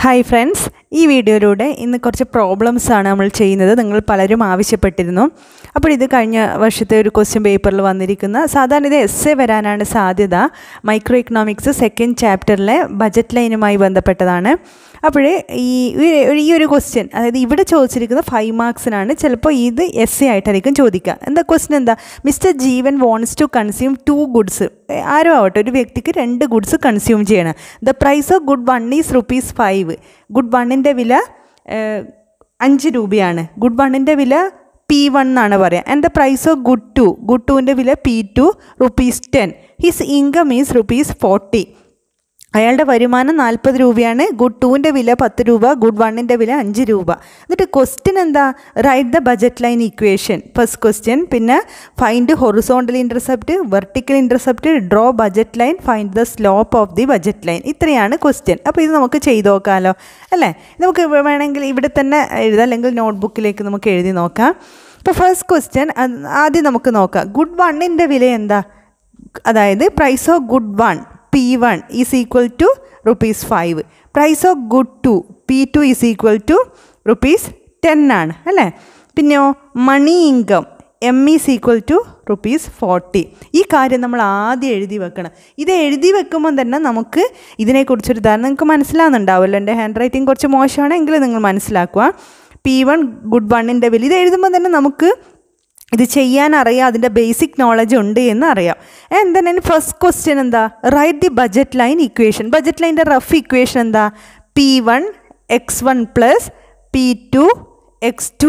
Hi friends ഈ വീഡിയോയിലൂടെ ഇന്ന് കുറച്ച് പ്രോബ്ലംസ് ആണ് നമ്മൾ ചെയ്യുന്നത് നിങ്ങൾ പലരും ആവശ്യപ്പെട്ടിരുന്നു അപ്പോൾ ഇത് കഴിഞ്ഞ വർഷത്തെ ഒരു ക്വസ്റ്റ്യൻ പേപ്പറിൽ വന്നിരിക്കുന്ന സാധാരണ ഇത് എസ് എ വരാനാണ് സാധ്യത മൈക്രോ ഇക്കണോമിക്സ് സെക്കൻഡ് ചാപ്റ്ററിലെ ബജറ്റ് ലൈനുമായി ബന്ധപ്പെട്ടതാണ് അപ്പോഴേ ഈ ഒരു- ഈ ഒരു ക്വസ്റ്റ്യൻ അതായത് ഇവിടെ ചോദിച്ചിരിക്കുന്ന ഫൈവ് മാർക്സിനാണ് ചിലപ്പോൾ ഇത് എസ് എ ആയിട്ടായിരിക്കും ചോദിക്കുക എന്താ ക്വസ്റ്റ്യൻ എന്താ mister Jeevan wants to consume two goods ആരും ആവട്ടെ ഒരു വ്യക്തിക്ക് രണ്ട് ഗുഡ്സ് കൺസ്യൂം ചെയ്യണം the price of good one is rupees five good വണ്ണിൻ്റെ വില ഏഹ്, അഞ്ച് രൂപയാണ് ഗുഡ് വണ്ണിൻ്റെ വില പി വൺ എന്നാണ് പറയുക and the price of good two good ടുവിൻ്റെ വില P two rupees ten his income is rupees forty അയാളുടെ വരുമാനം നാൽപ്പത് രൂപയാണ് ഗുഡ് ടുവിൻ്റെ വില പത്ത് രൂപ ഗുഡ് വണ്ണിൻ്റെ വില അഞ്ച് രൂപ എന്നിട്ട് ക്വസ്റ്റ്യൻ എന്താ write the budget line equation first question പിന്നെ find horizontal intercept vertical intercept draw budget line find the slope of the budget line ഇത്രയാണ് ക്വസ്റ്റ്യൻ അപ്പോൾ ഇത് നമുക്ക് ചെയ്ത് നോക്കാമല്ലോ അല്ലേ നമുക്ക് വേണമെങ്കിൽ ഇവിടെ തന്നെ എഴുതാം അല്ലെങ്കിൽ നോട്ട്ബുക്കിലേക്ക് നമുക്ക് എഴുതി നോക്കാം ഇപ്പോൾ ഫസ്റ്റ് ക്വസ്റ്റ്യൻ ആദ്യം നമുക്ക് നോക്കാം ഗുഡ് വണ്ണിൻ്റെ വില എന്താ അതായത് price of good one P one is equal to rupees five price of good two P two is equal to rupees ten ആണ് അല്ലേ പിന്നെയോ money income M is equal to rupees forty ഈ കാര്യം നമ്മൾ ആദ്യം എഴുതി വെക്കണം ഇത് എഴുതി വെക്കുമ്പോൾ തന്നെ നമുക്ക് ഇതിനെക്കുറിച്ചൊരു ധാരണ നിങ്ങൾക്ക് മനസ്സിലാകുന്നുണ്ടാവുമല്ലോ എൻ്റെ ഹാൻഡ് റൈറ്റിംഗ് കുറച്ച് മോശമാണെങ്കിൽ നിങ്ങൾ മനസ്സിലാക്കുക പി വൺ ഗുഡ് വണ്ണിൻ്റെ വില ഇത് എഴുതുമ്പോൾ തന്നെ നമുക്ക് ഇത് ചെയ്യാൻ അറിയാം അതിൻ്റെ ബേസിക് നോളജ് ഉണ്ട് എന്ന് അറിയാം ആൻഡ് ദെൻ ഫസ്റ്റ് ക്വസ്റ്റ്യൻ എന്താ write the budget line equation budget ലൈൻ്റെ റഫ് ഇക്വേഷൻ എന്താ P one X one plus P two X two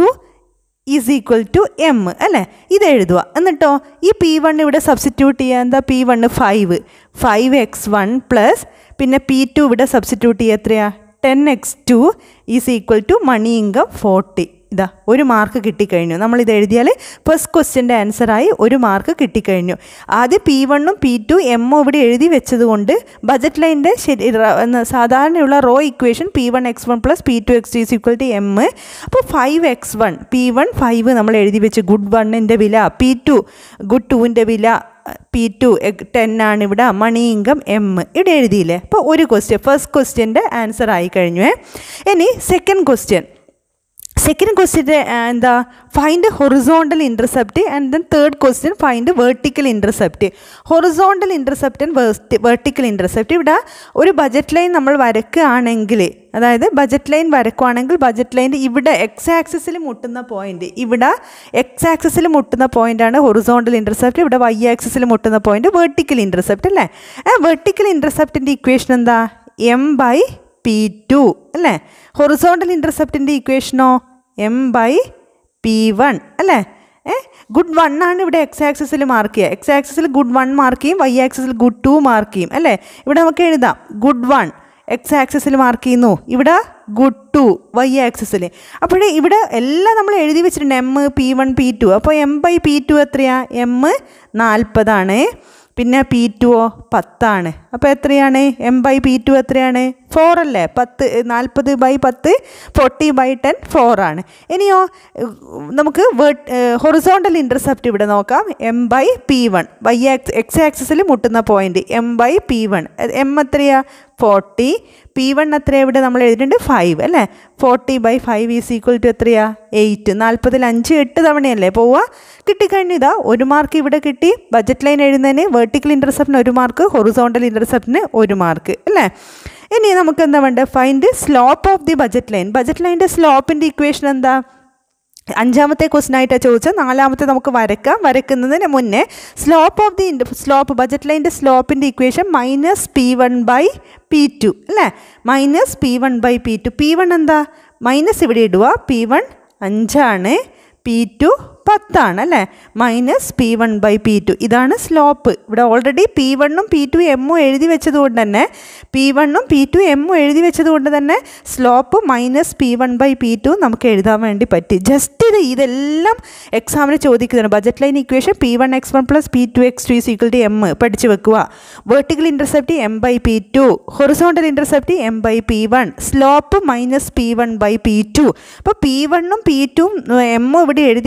is equal to M അല്ലേ ഇത് എഴുതുക എന്നിട്ടോ ഈ പി വൺ ഇവിടെ സബ്സ്റ്റിറ്റ്യൂട്ട് ചെയ്യുക എന്താ P one five five X one plus പിന്നെ പി ടു ഇവിടെ സബ്സ്റ്റിറ്റ്യൂട്ട് ചെയ്യുക എത്രയാ ten X two is equal to money income forty ഇതാ ഒരു മാർക്ക് കിട്ടിക്കഴിഞ്ഞു നമ്മളിത് എഴുതിയാൽ ഫസ്റ്റ് ക്വസ്റ്റ്യൻ്റെ ആൻസറായി ഒരു മാർക്ക് കിട്ടിക്കഴിഞ്ഞു ആദ്യം പി വണ്ണും പി ടു എമ്മോ ഇവിടെ എഴുതി വെച്ചതുകൊണ്ട് ബജറ്റ് ലൈൻ്റെ ശരി റ- എന്ന സാധാരണയുള്ള raw equation P one X one plus P two X two is equal to M അപ്പോൾ five X one P one five നമ്മൾ എഴുതി വെച്ച് ഗുഡ് വണ്ണിൻ്റെ വില പി ടു ഗുഡ് ടുവിൻ്റെ വില പി ടു ടെൻ ആണ് ഇവിടെ മണി ഇൻകം എം ഇവിടെ എഴുതിയില്ലേ അപ്പോൾ ഒരു ക്വസ്റ്റ്യൻ ഫസ്റ്റ് ക്വസ്റ്റ്യൻ്റെ ആൻസർ ആയി കഴിഞ്ഞു ഏ. ഇനി സെക്കൻഡ് ക്വസ്റ്റ്യൻ സെക്കൻഡ് ക്വസ്റ്റ്യൻ്റെ എന്താ find horizontal intercept and then third question find vertical intercept horizontal intercept and vertical intercept ഇവിടെ ഒരു ബജറ്റ് ലൈൻ നമ്മൾ വരക്കുകയാണെങ്കിൽ അതായത് ബജറ്റ് ലൈൻ വരക്കുകയാണെങ്കിൽ ബജറ്റ് ലൈൻ്റെ ഇവിടെ എക്സ് ആക്സിസിൽ മുട്ടുന്ന പോയിന്റ് ഇവിടെ എക്സ് ആക്സിസിൽ മുട്ടുന്ന പോയിന്റാണ് ഹൊറിസോണ്ടൽ ഇൻ്റർസെപ്റ്റ് ഇവിടെ വൈ ആക്സിസിൽ മുട്ടുന്ന പോയിന്റ് വേർട്ടിക്കൽ ഇൻ്റർസെപ്റ്റ് അല്ലേ ആ വേർട്ടിക്കൽ ഇൻ്റർസെപ്റ്റിൻ്റെ ഇക്വേഷൻ എന്താ എം ബൈ പി ടു അല്ലേ ഹൊറിസോണ്ടൽ ഇൻ്റർസെപ്റ്റിൻ്റെ ഇക്വേഷനോ എം ബൈ പി വൺ അല്ലേ ഏ ഗുഡ് വൺ ആണ് ഇവിടെ എക്സ് ആക്സിസിൽ മാർക്ക് ചെയ്യുക എക്സ് ആക്സിസിൽ ഗുഡ് വൺ മാർക്ക് ചെയ്യും വൈ ആക്സിസിൽ ഗുഡ് ടു മാർക്ക് ചെയ്യും അല്ലേ ഇവിടെ നമുക്ക് എഴുതാം ഗുഡ് വൺ എക്സ് ആക്സിസിൽ മാർക്ക് ചെയ്യുന്നു ഇവിടെ ഗുഡ് ടു വൈ ആക്സിസിൽ അപ്പോഴേ ഇവിടെ എല്ലാം നമ്മൾ എഴുതി വെച്ചിട്ടുണ്ട് M P one P two അപ്പോൾ എം ബൈ പി ടു എത്രയാ എം നാൽപ്പതാണ് പിന്നെ പി ടുവോ പത്താണ് അപ്പോൾ എത്രയാണ് എം ബൈ പി ടു എത്രയാണ് ഫോർ അല്ലേ പത്ത് നാൽപ്പത് ബൈ പത്ത് ഫോർട്ടി ബൈ ടെൻ ഫോറാണ് ഇനിയോ ഏഹ്, നമുക്ക് ഹൊറിസോണ്ടൽ ഇൻ്റർസെപ്റ്റ് ഇവിടെ നോക്കാം M by P one Y ax X ആക്സിസിൽ മുട്ടുന്ന point M by P one M എത്രയാ ഫോർട്ടി പി വൺ എത്രയാ ഇവിടെ നമ്മൾ എഴുതിയിട്ടുണ്ട് ഫൈവ് അല്ലേ forty by five is equal to എത്രയാ എയ്റ്റ് നാൽപ്പതിൽ അഞ്ച് എട്ട് തവണയല്ലേ പോവുക കിട്ടിക്കഴിഞ്ഞു ഇതാ ഒരു മാർക്ക് ഇവിടെ കിട്ടി ബജറ്റ് ലൈൻ എഴുതുന്നതിന് വെർട്ടിക്കൽ ഇൻ്റർസെപ്റ്റിന് ഒരു മാർക്ക് ഹൊറിസോണ്ടൽ ഇൻ്റർസെപ്റ്റിന് ഒരു മാർക്ക് അല്ലേ ഇനി നമുക്ക് എന്താ വേണ്ടത് find slope of the budget line budget ലൈൻ്റെ സ്ലോപ്പിൻ്റെ ഇക്വേഷൻ എന്താ അഞ്ചാമത്തെ ക്വസ്റ്റൻ ആയിട്ടാണ് ചോദിച്ചത് നാലാമത്തെ നമുക്ക് വരക്കാം വരക്കുന്നതിന് മുന്നേ slope of the slope budget ലൈൻ്റെ സ്ലോപ്പിൻ്റെ equation minus P one by P two അല്ലേ minus P one by P two P one എന്താ മൈനസ് ഇവിടെ ഇടുക പി വൺ അഞ്ചാണ് പി ടു പത്താണ് അല്ലേ minus P one by P two ഇതാണ് സ്ലോപ്പ് ഇവിടെ ഓൾറെഡി പി വണ്ണും പി ടു എമ്മും എഴുതി വെച്ചത് കൊണ്ട് തന്നെ പി വണ്ണും പി ടു എമ്മും എഴുതി വെച്ചത് കൊണ്ട് തന്നെ slope minus P one by P two നമുക്ക് എഴുതാൻ വേണ്ടി പറ്റി ജസ്റ്റ് ഇത് ഇതെല്ലാം എക്സാമിന് ചോദിക്കുന്നതാണ് budget line equation P one X one plus P two X two is equal to M പഠിച്ച് വെക്കുക vertical intercept M by P two horizontal intercept M by P one slope minus P one by P two അപ്പോൾ P വണ്ണും P ടും എമ്മും ഇവിടെ എഴുതി വെച്ചാൽ ഇത്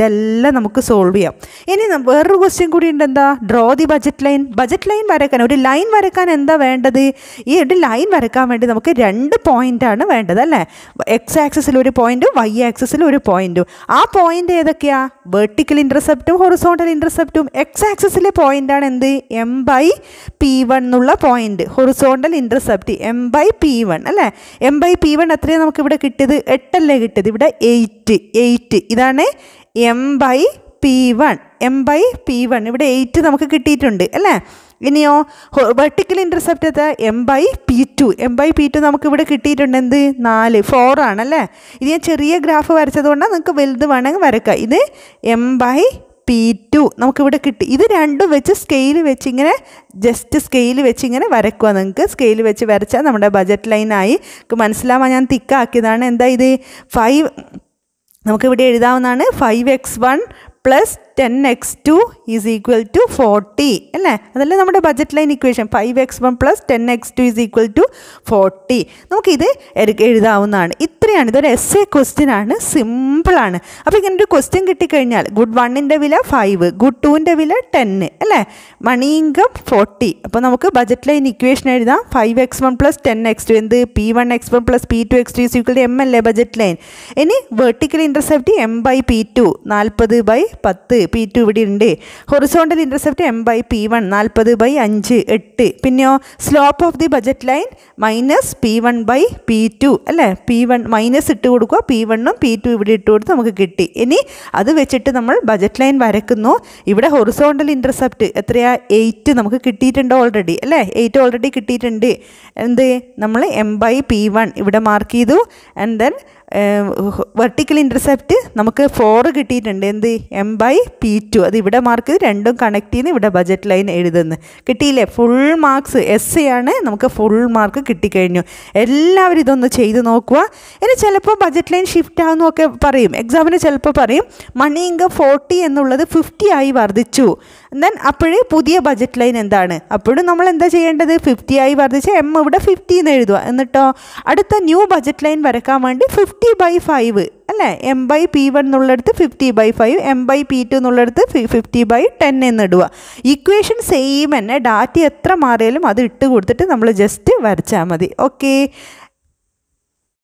ഇതെല്ലാം നമുക്ക് സോൾവ് ചെയ്യാം ഇനി നം- വേറൊരു ക്വസ്റ്റ്യൻ കൂടി ഉണ്ട് എന്താ draw the budget line budget line വരയ്ക്കാൻ ഒരു ലൈൻ വരയ്ക്കാൻ എന്താ വേണ്ടത് ഈ ഒരു ലൈൻ വരയ്ക്കാൻ വേണ്ടി നമുക്ക് രണ്ട് പോയിൻ്റാണ് വേണ്ടത് അല്ലേ എക്സ് ആക്സിസിൽ ഒരു പോയിൻറ്റും വൈ ആക്സിസിൽ ഒരു പോയിൻറ്റും ആ പോയിൻ്റ് ഏതൊക്കെയാ വെർട്ടിക്കൽ ഇൻ്റർസെപ്റ്റും ഹൊറിസോണ്ടൽ ഇൻ്റർസെപ്റ്റും എക്സ് ആക്സിസിലെ പോയിൻ്റാണ് എന്ത് എം ബൈ പി വൺ എന്നുള്ള point horizontal intercept M by P one അല്ലേ എം ബൈ പി വൺ എത്രയാണ് നമുക്ക് ഇവിടെ കിട്ടിയത് എട്ടല്ലേ കിട്ടിയത് ഇവിടെ എയ്റ്റ് എയ്റ്റ് ഇതാണ് M by P one M by P one ഇവിടെ എയ്റ്റ് നമുക്ക് കിട്ടിയിട്ടുണ്ട് അല്ലേ ഇനിയോ വെർട്ടിക്കൽ ഇൻ്റർസെപ്റ്റ് എത്ര M by P two M by P two നമുക്ക് ഇവിടെ കിട്ടിയിട്ടുണ്ട് എന്ത് നാല് ഫോർ ആണല്ലേ ഇത് ഞാൻ ചെറിയ ഗ്രാഫ് വരച്ചതുകൊണ്ടാണ് നിങ്ങൾക്ക് വലുത് വേണമെങ്കിൽ വരക്കാം ഇത് എം ബൈ പി ടു നമുക്കിവിടെ കിട്ടി ഇത് രണ്ടും വെച്ച് സ്കെയിൽ വെച്ച് ഇങ്ങനെ ജസ്റ്റ് സ്കെയിൽ വെച്ച് ഇങ്ങനെ വരക്കുക നിങ്ങൾക്ക് സ്കെയിൽ വെച്ച് വരച്ചാൽ നമ്മുടെ ബജറ്റ് ലൈനായി മനസ്സിലാവാൻ ഞാൻ തിക്കാക്കിയതാണ് എന്താ ഇത് ഫൈവ് നമുക്കിവിടെ എഴുതാവുന്നതാണ് five X one plus ten X two is equal to forty അല്ലേ അതല്ലേ നമ്മുടെ budget line equation five X one plus ten X two is equal to forty നമുക്കിത് എരു- എഴുതാവുന്നതാണ് ഇത്രയാണ് ഇതൊരു എസ് എ ക്വസ്റ്റ്യൻ ആണ് സിമ്പിളാണ് അപ്പോൾ ഇങ്ങനെ ഒരു ക്വസ്റ്റ്യൻ കിട്ടിക്കഴിഞ്ഞാൽ ഗുഡ് വണ്ണിൻ്റെ വില ഫൈവ് ഗുഡ് ടുവിൻ്റെ വില ടെന്ന് അല്ലേ മണി ഇൻകം ഫോർട്ടി അപ്പോൾ നമുക്ക് ബജറ്റ് ലൈൻ ഇക്വേഷൻ എഴുതാം five X one plus ten X two എന്ത് P one X one plus P two X two is equal to M അല്ലേ ബജറ്റ് ലൈൻ ഇനി vertical intercept M by P two നാൽപ്പത് by പത്ത് P two ഇവിടെ ഉണ്ട് horizontal intercept M by P one നാൽപ്പത് by അഞ്ച് എട്ട് പിന്നെയോ slope of the budget line minus P one by P two അല്ലേ പി വൺ മൈനസ് ഇട്ട് കൊടുക്കുക പി വണ്ണും പി ടു ഇവിടെ ഇട്ട് കൊടുത്ത് നമുക്ക് കിട്ടി ഇനി അത് വെച്ചിട്ട് നമ്മൾ ബജറ്റ് ലൈൻ വരക്കുന്നു ഇവിടെ ഹൊറിസോണ്ടൽ ഇൻ്റർസെപ്റ്റ് എത്രയാ എയ്റ്റ് നമുക്ക് കിട്ടിയിട്ടുണ്ട് ഓൾറെഡി അല്ലേ എയ്റ്റ് ഓൾറെഡി കിട്ടിയിട്ടുണ്ട് എന്ത് നമ്മൾ എം ബൈ പി വൺ ഇവിടെ മാർക്ക് ചെയ്തു ആൻഡ് ദെൻ വെർട്ടിക്കൽ ഇൻ്റർസെപ്റ്റ് നമുക്ക് ഫോർ കിട്ടിയിട്ടുണ്ട് എന്ത് എം ബൈ പി ടു അത് ഇവിടെ മാർക്ക് ചെയ്ത് രണ്ടും കണക്ട് ചെയ്യുന്ന ഇവിടെ ബജറ്റ് ലൈൻ എഴുതുന്നു കിട്ടിയില്ലേ ഫുൾ മാർക്സ് എസ് ആണ് നമുക്ക് ഫുൾ മാർക്ക് കിട്ടിക്കഴിഞ്ഞു എല്ലാവരും ഇതൊന്ന് ചെയ്ത് നോക്കുക ഇനി ചിലപ്പോൾ ബജറ്റ് ലൈൻ ഷിഫ്റ്റ് ആകുന്നൊക്കെ പറയും എക്സാമിന് ചിലപ്പോൾ പറയും മണി ഇൻകം ഫോർട്ടി എന്നുള്ളത് ഫിഫ്റ്റി ആയി വർദ്ധിച്ചു ദെൻ അപ്പോഴേ പുതിയ ബജറ്റ് ലൈൻ എന്താണ് അപ്പോഴും നമ്മൾ എന്താ ചെയ്യേണ്ടത് ഫിഫ്റ്റി ആയി വർദ്ധിച്ച് എം ഇവിടെ ഫിഫ്റ്റി എന്ന് എഴുതുക എന്നിട്ടോ അടുത്ത ന്യൂ ബജറ്റ് ലൈൻ വരക്കാൻ വേണ്ടി ഫിഫ്റ്റി ബൈ ഫൈവ് അല്ലേ എം ബൈ പി വൺ എന്നുള്ളിടത്ത് fifty by five M by P two എന്നുള്ളിടത്ത് ഫിഫ്റ്റി ബൈ ടെൻ എന്നിടുക ഇക്വേഷൻ സെയിം തന്നെ ഡാറ്റ എത്ര മാറിയാലും അത് ഇട്ട് കൊടുത്തിട്ട് നമ്മൾ ജസ്റ്റ് വരച്ചാൽ മതി ഓക്കെ